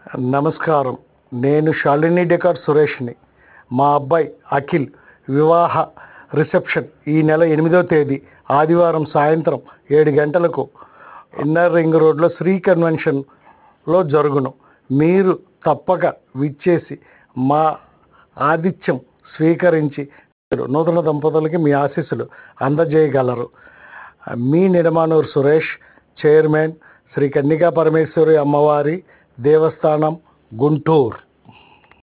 నమస్కారం నేను శాలిని డెకార్ సురేష్ని మా అబ్బాయి అఖిల్ వివాహ రిసెప్షన్ ఈ నెల ఎనిమిదవ తేదీ ఆదివారం సాయంత్రం ఏడు గంటలకు ఇన్నర్ రింగ్ రోడ్లో శ్రీ కన్వెన్షన్లో జరుగును మీరు తప్పక విచ్చేసి మా ఆతిథ్యం స్వీకరించి నూతన దంపతులకి మీ ఆశీస్సులు అందజేయగలరు మీ నిడమానూరు సురేష్ చైర్మన్ శ్రీ కన్నికా పరమేశ్వరి అమ్మవారి దేవస్థానం గుంటూరు